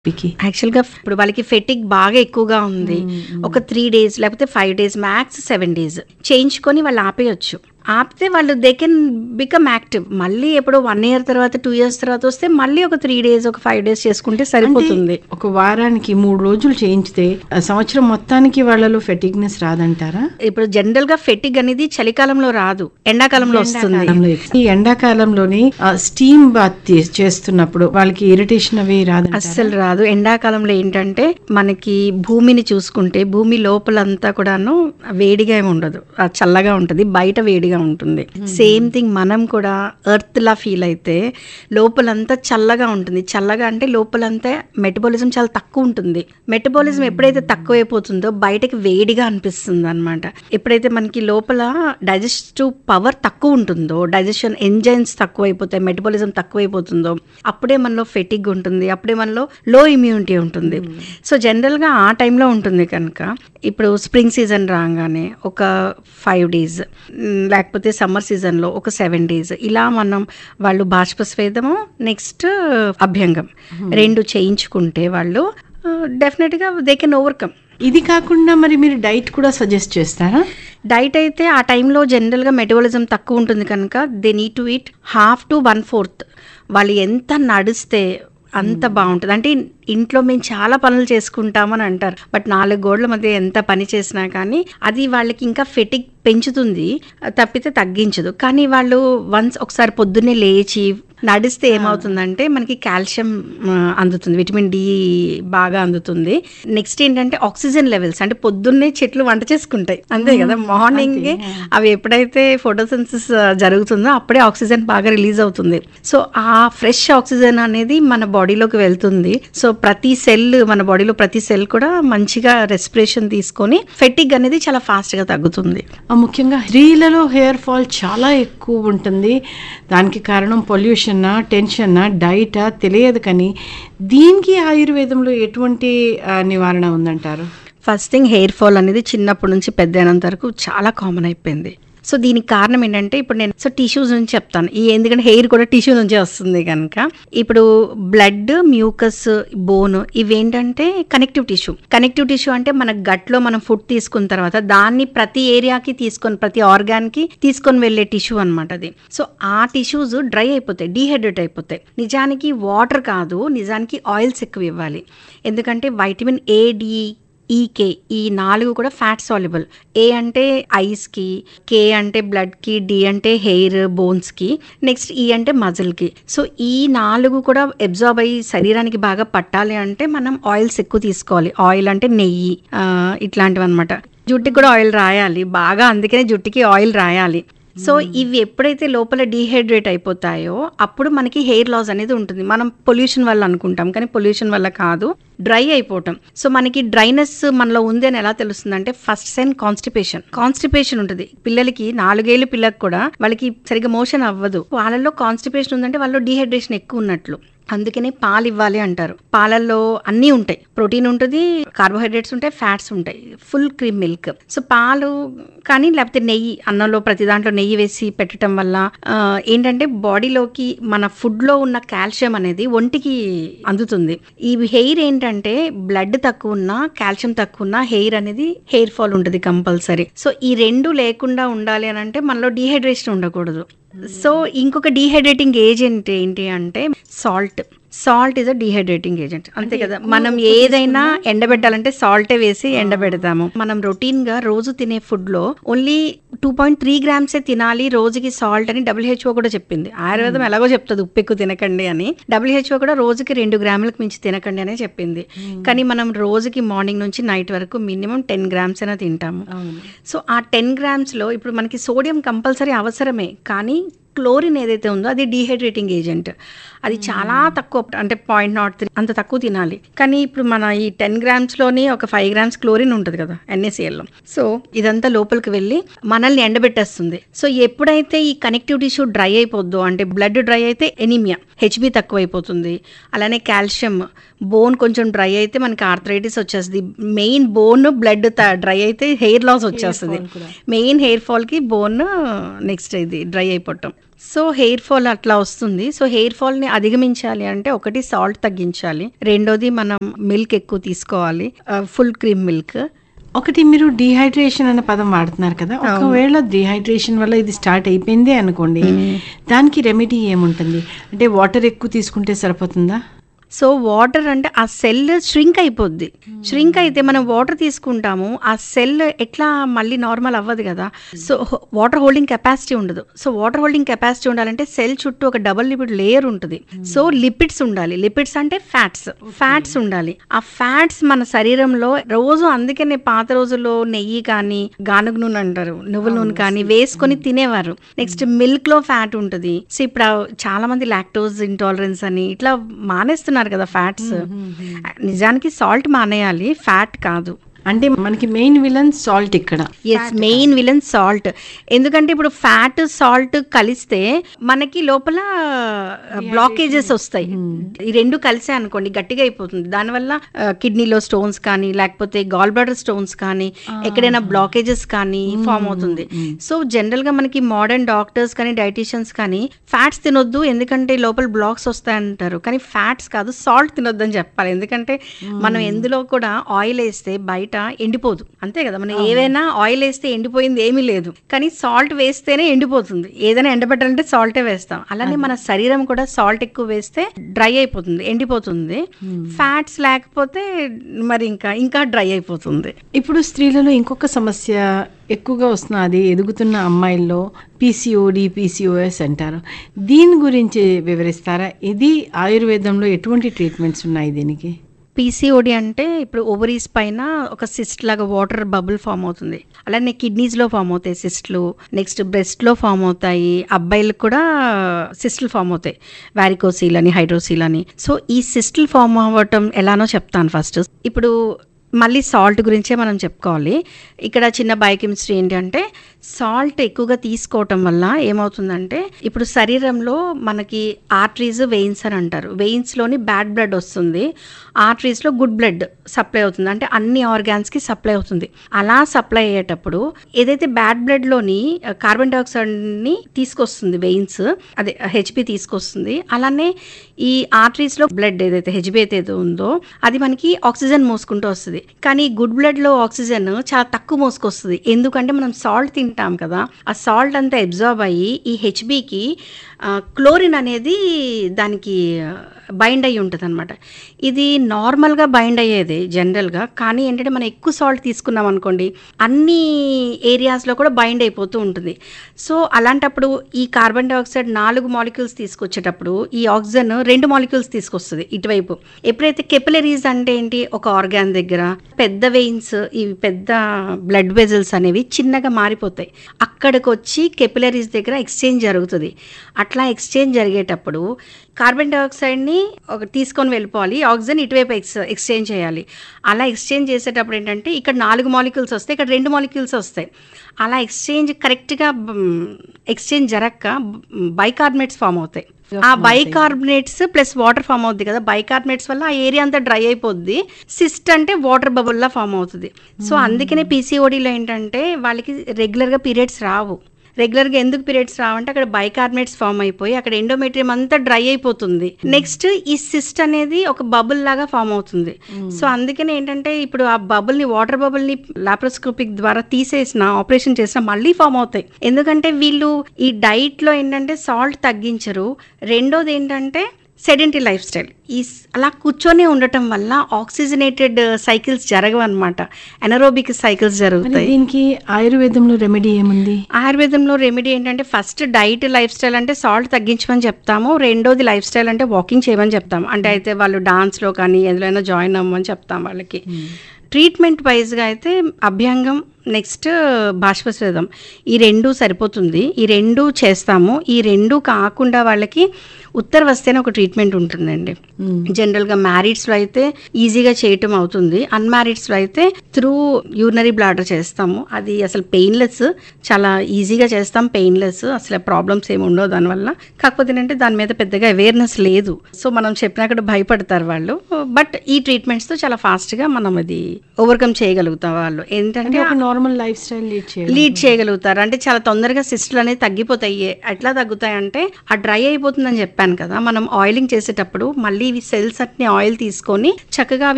పికి యాక్చువల్గా ఇప్పుడు వాళ్ళకి ఫెటిక్ బాగా ఎక్కువగా ఉంది ఒక త్రీ డేస్ లేకపోతే five days max seven days చేయించుకొని వాళ్ళు ఆపేయచ్చు ఆపితే వాళ్ళు దే కెన్ బికమ్ యాక్టివ్ మళ్ళీ ఎప్పుడో వన్ ఇయర్ తర్వాత టూ ఇయర్స్ తర్వాత వస్తే మళ్ళీ ఒక త్రీ డేస్ ఒక ఫైవ్ డేస్ చేసుకుంటే సరిపోతుంది ఒక వారానికి మూడు రోజులు చేయించితే ఆ సంవత్సరం మొత్తానికి వాళ్ళలో ఫెటిగ్నెస్ రాదంటారా ఇప్పుడు జనరల్ గా ఫెటిక్ అనేది చలికాలంలో రాదు ఎండాకాలంలో వస్తుంది ఎండాకాలంలో ఎక్కువ. ఈ ఎండాకాలంలోని స్టీమ్ బాత్ చేస్తున్నప్పుడు వాళ్ళకి ఇరిటేషన్ అవి రాదంటారా అస్సలు రాదు ఎండాకాలంలో ఏంటంటే మనకి భూమిని చూసుకుంటే భూమి లోపలంతా కూడాను వేడిగా ఏమి ఉండదు ఆ చల్లగా ఉంటుంది బయట వేడిగా ఉంటుంది సేమ్ థింగ్ మనం కూడా ఎర్త్ లా ఫీల్ అయితే లోపలంతా చల్లగా ఉంటుంది చల్లగా అంటే లోపలంతా మెటబాలిజం చాలా తక్కువ ఉంటుంది మెటబాలిజం ఎప్పుడైతే తక్కువైపోతుందో బయటకి వేడిగా అనిపిస్తుంది అనమాట ఎప్పుడైతే మనకి లోపల డైజెస్టివ్ పవర్ తక్కువ ఉంటుందో డైజెషన్ ఎంజైన్స్ తక్కువైపోతాయి మెటబాలిజం తక్కువైపోతుందో అప్పుడే మనలో ఫెటిగ్ ఉంటుంది అప్పుడే మనలో లో ఇమ్యూనిటీ ఉంటుంది సో జనరల్గా ఆ టైంలో ఉంటుంది కనుక ఇప్పుడు స్ప్రింగ్ సీజన్ రాగానే ఒక ఫైవ్ డేస్ లేకపోతే సమ్మర్ సీజన్లో ఒక సెవెన్ డేస్ ఇలా మనం వాళ్ళు బాష్పస్వేదము నెక్స్ట్ అభ్యంగం రెండు చేయించుకుంటే వాళ్ళు డెఫినెట్గా దే కెన్ ఓవర్కమ్ ఇది కాకుండా మరి మీరు డైట్ కూడా సజెస్ట్ చేస్తారా డైట్ అయితే ఆ టైంలో జనరల్గా మెటబాలిజం తక్కువ ఉంటుంది కనుక they need to eat half to one fourth వాళ్ళు ఎంత నడిస్తే అంత బాగుంటుంది అంటే ఇంట్లో మేము చాలా పనులు చేసుకుంటామని అంటారు బట్ నాలుగు గోడల మధ్య ఎంత పని చేసినా కానీ అది వాళ్ళకి ఇంకా ఫెటిక్ పెంచుతుంది తప్పితే తగ్గించదు కానీ వాళ్ళు వన్స్ ఒకసారి పొద్దున్నే లేచి నడిస్తే ఏమవుతుందంటే మనకి కాల్షియం ఆ, అందుతుంది విటమిన్ డి బాగా అందుతుంది నెక్స్ట్ ఏంటంటే ఆక్సిజన్ లెవెల్స్ అంటే పొద్దున్నే చెట్లు వంట చేసుకుంటాయి అంతే కదా మార్నింగ్ అవి ఎప్పుడైతే ఫోటోసిన్సిస్ జరుగుతుందో అప్పుడే ఆక్సిజన్ బాగా రిలీజ్ అవుతుంది సో ఆ ఫ్రెష్ ఆక్సిజన్ అనేది మన బాడీలోకి వెళ్తుంది సో ప్రతి సెల్ మన బాడీలో ప్రతి సెల్ కూడా మంచిగా రెస్పిరేషన్ తీసుకొని ఫెటిక్ అనేది చాలా fast గా తగ్గుతుంది ఆ, ముఖ్యంగా స్త్రీలలో హెయిర్ ఫాల్ చాలా ఎక్కువ ఉంటుంది దానికి కారణం పొల్యూషన్నా టెన్షన్నా డైటా తెలియదు కానీ దీనికి ఆయుర్వేదంలో ఎటువంటి ఆ, నివారణ ఉందంటారు ఫస్ట్ థింగ్ హెయిర్ ఫాల్ అనేది చిన్నప్పటి నుంచి పెద్ద అయినంత వరకు చాలా కామన్ అయిపోయింది సో దీనికి కారణం ఏంటంటే ఇప్పుడు నేను సో టిష్యూస్ నుంచి చెప్తాను ఈ ఎందుకంటే హెయిర్ కూడా టిష్యూ నుంచే వస్తుంది కనుక ఇప్పుడు బ్లడ్ మ్యూకస్ బోన్ ఇవేంటంటే కనెక్టివ్ టిష్యూ కనెక్టివ్ టిష్యూ అంటే మన గట్లో మనం ఫుడ్ తీసుకున్న తర్వాత దాన్ని ప్రతి ఏరియాకి తీసుకొని ప్రతి ఆర్గాన్కి తీసుకొని వెళ్ళే టిష్యూ అనమాట అది సో ఆ టిష్యూస్ డ్రై అయిపోతాయి డీహైడ్రేట్ అయిపోతాయి నిజానికి వాటర్ కాదు నిజానికి ఆయిల్స్ ఎక్కువ ఇవ్వాలి ఎందుకంటే వైటమిన్ ఏ డి ఈకే ఈ నాలుగు కూడా ఫ్యాట్ సాల్యుబుల్ ఏ అంటే ఐస్కి కే అంటే బ్లడ్కి డి అంటే హెయిర్ బోన్స్కి నెక్స్ట్ ఈ అంటే మజిల్కి సో ఈ నాలుగు కూడా అబ్జార్బ్ అయ్యి శరీరానికి బాగా పట్టాలి అంటే మనం ఆయిల్స్ ఎక్కువ తీసుకోవాలి ఆయిల్ అంటే నెయ్యి ఆ, ఇట్లాంటివి అనమాట జుట్టుకి కూడా ఆయిల్ రాయాలి బాగా అందుకనే జుట్టుకి ఆయిల్ రాయాలి సో ఇవి ఎప్పుడైతే లోపల డీహైడ్రేట్ అయిపోతాయో అప్పుడు మనకి హెయిర్ లాస్ అనేది ఉంటుంది మనం పొల్యూషన్ వల్ల అనుకుంటాం కానీ పొల్యూషన్ వల్ల కాదు డ్రై అయిపోవటం సో మనకి డ్రైనెస్ మనలో ఉంది అని ఎలా తెలుస్తుంది అంటే ఫస్ట్ సైన్ కాన్స్టిపేషన్ కాన్స్టిపేషన్ ఉంటుంది పిల్లలకి నాలుగేళ్ళు పిల్లకి కూడా వాళ్ళకి సరిగ్గా మోషన్ అవ్వదు వాళ్ళలో కాన్స్టిపేషన్ ఉందంటే వాళ్ళు డీహైడ్రేషన్ ఎక్కువ ఉన్నట్లు అందుకనే పాలు ఇవ్వాలి అంటారు పాలల్లో అన్నీ ఉంటాయి ప్రోటీన్ ఉంటుంది కార్బోహైడ్రేట్స్ ఉంటాయి ఫ్యాట్స్ ఉంటాయి ఫుల్ క్రీమ్ మిల్క్ సో పాలు కానీ లేకపోతే నెయ్యి అన్నంలో ప్రతి దాంట్లో నెయ్యి వేసి పెట్టడం వల్ల ఆ, ఏంటంటే బాడీలోకి మన ఫుడ్లో ఉన్న కాల్షియం అనేది ఒంటికి అందుతుంది ఈ హెయిర్ ఏంటంటే బ్లడ్ తక్కువ ఉన్నా కాల్షియం తక్కువ ఉన్నా హెయిర్ అనేది హెయిర్ ఫాల్ ఉంటుంది కంపల్సరీ సో ఈ రెండు లేకుండా ఉండాలి అని అంటే మనలో డీహైడ్రేషన్ ఉండకూడదు సో ఇంకొక డీహైడ్రేటింగ్ ఏజెంట్ ఏంటి అంటే salt salt is a dehydrating agent అంతే కదా మనం ఏదైనా ఎండబెట్టాలంటే సాల్టే వేసి ఎండబెడతాము మనం రొటీన్ గా రోజు తినే ఫుడ్ లో ఓన్లీ టూ పాయింట్ త్రీ గ్రామ్సే తినాలి రోజుకి సాల్ట్ అని డబ్ల్యూహెచ్ఓ కూడా చెప్పింది ఆయుర్వేదం ఎలాగో చెప్తుంది ఉప్పు ఎక్కువ తినకండి అని డబ్ల్యూహెచ్ఓ కూడా రోజుకి రెండు గ్రాములకు మించి తినకండి అనే చెప్పింది కానీ మనం రోజుకి మార్నింగ్ నుంచి నైట్ వరకు మినిమం టెన్ గ్రామ్స్ అయినా తింటాము సో ఆ టెన్ గ్రామ్స్లో ఇప్పుడు మనకి సోడియం కంపల్సరీ అవసరమే కానీ క్లోరిన్ ఏదైతే ఉందో అది డీహైడ్రేటింగ్ ఏజెంట్ అది చాలా తక్కువ అంటే పాయింట్ నాట్ త్రీ అంత తక్కువ తినాలి కానీ ఇప్పుడు మన ఈ టెన్ గ్రామ్స్లోని ఒక ఫైవ్ గ్రామ్స్ క్లోరిన్ ఉంటుంది కదా ఎన్ఏసిఎల్లో సో ఇదంతా లోపలికి వెళ్ళి మనల్ని ఎండబెట్టేస్తుంది సో ఎప్పుడైతే ఈ కనెక్టివ్ టిష్యూ డ్రై అయిపోద్దో అంటే బ్లడ్ డ్రై అయితే ఎనీమియా హెచ్బి తక్కువ అయిపోతుంది అలానే కాల్షియం బోన్ కొంచెం డ్రై అయితే మనకి ఆర్థరైటిస్ వచ్చేస్తుంది మెయిన్ బోన్ బ్లడ్ డ్రై అయితే హెయిర్ లాస్ వచ్చేస్తుంది మెయిన్ హెయిర్ ఫాల్కి బోన్ నెక్స్ట్ ఇది డ్రై అయిపోవటం సో హెయిర్ ఫాల్ అట్లా వస్తుంది సో హెయిర్ ఫాల్ని అధిగమించాలి అంటే ఒకటి సాల్ట్ తగ్గించాలి రెండోది మనం మిల్క్ ఎక్కువ తీసుకోవాలి ఫుల్ క్రీమ్ మిల్క్ ఒకటి మీరు డిహైడ్రేషన్ అనే పదం వాడుతున్నారు కదా ఒకవేళ డిహైడ్రేషన్ వల్ల ఇది స్టార్ట్ అయిపోయింది అనుకోండి దానికి రెమెడీ ఏముంటుంది అంటే వాటర్ ఎక్కువ తీసుకుంటే సరిపోతుందా సో వాటర్ అంటే ఆ సెల్ ష్రింక్ అయిపోద్ది ష్రింక్ అయితే మనం వాటర్ తీసుకుంటాము ఆ సెల్ ఎట్లా మళ్ళీ నార్మల్ అవ్వదు కదా సో వాటర్ హోల్డింగ్ కెపాసిటీ ఉండదు సో వాటర్ హోల్డింగ్ కెపాసిటీ ఉండాలంటే సెల్ చుట్టూ ఒక డబుల్ లిపిడ్ లేయర్ ఉంటుంది సో లిపిడ్స్ ఉండాలి లిపిడ్స్ అంటే ఫ్యాట్స్ ఫ్యాట్స్ ఉండాలి ఆ ఫ్యాట్స్ మన శరీరంలో రోజు అందుకనే పాత రోజుల్లో నెయ్యి కానీ గానుగ నూనె అంటారు నువ్వుల నూనె కానీ వేసుకొని తినేవారు నెక్స్ట్ మిల్క్ లో ఫ్యాట్ ఉంటుంది సో ఇప్పుడు ఆ చాలా మంది లాక్టోజ్ ఇంటాలరెన్స్ అని ఇట్లా మానేస్తున్నారు కదా ఫ్యాట్స్ నిజానికి సాల్ట్ మానేయాలి ఫ్యాట్ కాదు అంటే మనకి మెయిన్ విలన్ సాల్ట్ ఇక్కడ ఎస్ మెయిన్ విలన్ సాల్ట్ ఎందుకంటే ఇప్పుడు ఫ్యాట్ సాల్ట్ కలిస్తే మనకి లోపల బ్లాకేజెస్ వస్తాయి ఈ రెండు కలిసే అనుకోండి గట్టిగా అయిపోతుంది దానివల్ల కిడ్నీలో స్టోన్స్ కానీ లేకపోతే గాల్ బ్లాడర్ స్టోన్స్ కానీ ఎక్కడైనా బ్లాకేజెస్ కానీ ఫామ్ అవుతుంది సో జనరల్ గా మనకి మోడర్న్ డాక్టర్స్ కానీ డైటీషియన్స్ కానీ ఫ్యాట్స్ తినొద్దు ఎందుకంటే లోపల బ్లాక్స్ వస్తాయంటారు కానీ ఫ్యాట్స్ కాదు సాల్ట్ తినొద్దు అని చెప్పాలి ఎందుకంటే మనం ఎందులో కూడా ఆయిల్ వేస్తే బయట ఎండిపోదు అంతే కదా మనం ఏవైనా ఆయిల్ వేస్తే ఎండిపోయింది ఏమీ లేదు కానీ సాల్ట్ వేస్తేనే ఎండిపోతుంది ఏదైనా ఎండబెట్టాలంటే సాల్టే వేస్తాం అలానే మన శరీరం కూడా సాల్ట్ ఎక్కువ వేస్తే డ్రై అయిపోతుంది ఎండిపోతుంది ఫ్యాట్స్ లేకపోతే మరి ఇంకా ఇంకా డ్రై అయిపోతుంది ఇప్పుడు స్త్రీలలో ఇంకొక సమస్య ఎక్కువగా వస్తున్నది ఎదుగుతున్న అమ్మాయిల్లో పీసీఓడి పీసీఓఎస్ అంటారు దీని గురించి వివరిస్తారా ఇది ఆయుర్వేదంలో ఎటువంటి ట్రీట్మెంట్స్ ఉన్నాయి దీనికి పీసీఓడి అంటే ఇప్పుడు ఓవరీస్ పైన ఒక సిస్ట్ లాగా వాటర్ బబుల్ ఫామ్ అవుతుంది అలానే కిడ్నీస్లో ఫామ్ అవుతాయి సిస్ట్లు నెక్స్ట్ బ్రెస్ట్లో ఫామ్ అవుతాయి అబ్బాయిలకు కూడా సిస్టులు ఫామ్ అవుతాయి వ్యారికోసీల్ అని హైడ్రోసీల్ అని సో ఈ సిస్టులు ఫామ్ అవ్వటం ఎలానో చెప్తాను ఫస్ట్ ఇప్పుడు మళ్ళీ సాల్ట్ గురించే మనం చెప్పుకోవాలి ఇక్కడ చిన్న బయోకెమిస్ట్రీ ఏంటి అంటే సాల్ట్ ఎక్కువగా తీసుకోవటం వల్ల ఏమవుతుందంటే ఇప్పుడు శరీరంలో మనకి ఆర్టరీస్ వెయిన్స్ అని అంటారు వెయిన్స్లోని బ్యాడ్ బ్లడ్ వస్తుంది ఆర్టరీస్లో గుడ్ బ్లడ్ సప్లై అవుతుంది అంటే అన్ని ఆర్గాన్స్కి సప్లై అవుతుంది అలా సప్లై అయ్యేటప్పుడు ఏదైతే బ్యాడ్ బ్లడ్లోని కార్బన్ డైఆక్సైడ్ని తీసుకొస్తుంది వెయిన్స్ అదే హెచ్పి తీసుకొస్తుంది అలానే ఈ ఆర్టరీస్లో బ్లడ్ ఏదైతే హెచ్బి అయితే ఉందో అది మనకి ఆక్సిజన్ మోసుకుంటూ వస్తుంది కానీ గుడ్ బ్లడ్లో ఆక్సిజన్ చాలా తక్కువ మోసుకొస్తుంది ఎందుకంటే మనం సాల్ట్ తింటాం కదా ఆ సాల్ట్ అంతా అబ్జార్బ్ అయ్యి ఈ హెచ్బికి క్లోరిన్ అనేది దానికి బైండ్ అయ్యి ఉంటుంది అనమాట ఇది నార్మల్గా బైండ్ అయ్యేది జనరల్గా కానీ ఏంటంటే మనం ఎక్కువ సాల్ట్ తీసుకున్నాం అనుకోండి అన్ని ఏరియాస్లో కూడా బైండ్ అయిపోతూ ఉంటుంది సో అలాంటప్పుడు ఈ కార్బన్ డైఆక్సైడ్ నాలుగు మాలిక్యూల్స్ తీసుకొచ్చేటప్పుడు ఈ ఆక్సిజన్ రెండు మాలిక్యూల్స్ తీసుకొస్తుంది ఇటువైపు ఎప్పుడైతే కెపిలరీస్ అంటే ఏంటి ఒక ఆర్గాన్ దగ్గర పెద్ద వెయిన్స్ ఇవి పెద్ద బ్లడ్ వెజల్స్ అనేవి చిన్నగా మారిపోతాయి అక్కడికి వచ్చి కెపిలరీస్ దగ్గర ఎక్స్చేంజ్ జరుగుతుంది అట్లా ఎక్స్చేంజ్ జరిగేటప్పుడు కార్బన్ డైఆక్సైడ్ని ఒక తీసుకొని వెళ్ళిపోవాలి ఆక్సిజన్ ఇటువైపు ఎక్స్ ఎక్స్చేంజ్ చేయాలి అలా ఎక్స్చేంజ్ చేసేటప్పుడు ఏంటంటే ఇక్కడ నాలుగు మాలిక్యూల్స్ వస్తాయి ఇక్కడ రెండు మాలిక్యూల్స్ వస్తాయి అలా ఎక్స్చేంజ్ కరెక్ట్గా ఎక్స్చేంజ్ జరగక బైకార్బనేట్స్ ఫామ్ అవుతాయి ఆ బైకార్బనేట్స్ ప్లస్ వాటర్ ఫామ్ అవుద్ది కదా బైకార్బనేట్స్ వల్ల ఆ ఏరియా అంతా డ్రై అయిపోద్ది సిస్ట్ అంటే వాటర్ బబుల్లా ఫామ్ అవుతుంది సో అందుకనే పీసీఓడిలో ఏంటంటే వాళ్ళకి రెగ్యులర్గా పీరియడ్స్ రావు రెగ్యులర్గా ఎందుకు పీరియడ్స్ రావంటే అక్కడ బైకార్బనేట్స్ ఫామ్ అయిపోయి అక్కడ ఎండోమెట్రియం అంతా డ్రై అయిపోతుంది నెక్స్ట్ ఈ సిస్ట్ అనేది ఒక బబుల్ లాగా ఫామ్ అవుతుంది సో అందుకనే ఏంటంటే ఇప్పుడు ఆ బబుల్ ని వాటర్ బబుల్ ని లాప్రోస్కోపిక్ ద్వారా తీసేసిన ఆపరేషన్ చేసిన మళ్ళీ ఫామ్ అవుతాయి ఎందుకంటే వీళ్ళు ఈ డైట్ లో ఏంటంటే సాల్ట్ తగ్గించరు రెండోది ఏంటంటే సెడెంటరీ లైఫ్ స్టైల్ ఈ స్- అలా కూర్చొని ఉండటం వల్ల ఆక్సిజనేటెడ్ సైకిల్స్ జరగవు అనమాట ఎనరోబిక్ సైకిల్స్ మరి జరుగుతాయి దీనికి ఆయుర్వేదంలో రెమెడీ ఏముంది ఆయుర్వేదంలో రెమెడీ ఏంటంటే ఫస్ట్ డైట్ లైఫ్ స్టైల్ అంటే సాల్ట్ తగ్గించమని చెప్తాము రెండోది లైఫ్ స్టైల్ అంటే వాకింగ్ చేయమని చెప్తాము అంటే అయితే వాళ్ళు డాన్స్లో కానీ ఎందులోనైనా జాయిన్ అవ్వమని చెప్తాం వాళ్ళకి ట్రీట్మెంట్ వైజ్గా అయితే అభ్యంగం నెక్స్ట్ బాష్పస్వేదం ఈ రెండు సరిపోతుంది ఈ రెండు చేస్తాము ఈ రెండు కాకుండా వాళ్ళకి ఉత్తర వస్తేనే ఒక ట్రీట్మెంట్ ఉంటుందండి జనరల్గా మ్యారీడ్స్లో అయితే ఈజీగా చేయటం అవుతుంది అన్మ్యారీడ్స్లో అయితే త్రూ యూరినరీ బ్లాడర్ చేస్తాము అది అసలు పెయిన్లెస్ చాలా ఈజీగా చేస్తాం పెయిన్లెస్ అసలు ప్రాబ్లమ్స్ ఏమి ఉండవు దానివల్ల కాకపోతే ఏంటంటే దాని మీద పెద్దగా అవేర్నెస్ లేదు సో మనం చెప్పినా కూడా భయపడతారు వాళ్ళు బట్ ఈ ట్రీట్మెంట్స్తో చాలా ఫాస్ట్గా మనం అది ఓవర్కమ్ చేయగలుగుతాం వాళ్ళు ఏంటంటే అంటే ఒక నార్మల్ లైఫ్ స్టైల్ లీడ్ చేయాలి లీడ్ చేయగలుగుతారు అంటే చాలా తొందరగా సిస్టులు అనేది తగ్గిపోతాయి ఎట్లా తగ్గుతాయంటే ఆ డ్రై అయిపోతుందని చెప్పాను కదా మనం ఆయిలింగ్ చేసేటప్పుడు మళ్ళీ ఇవి సెల్స్ అట్ని ఆయిల్ తీసుకొని చక్కగా అవి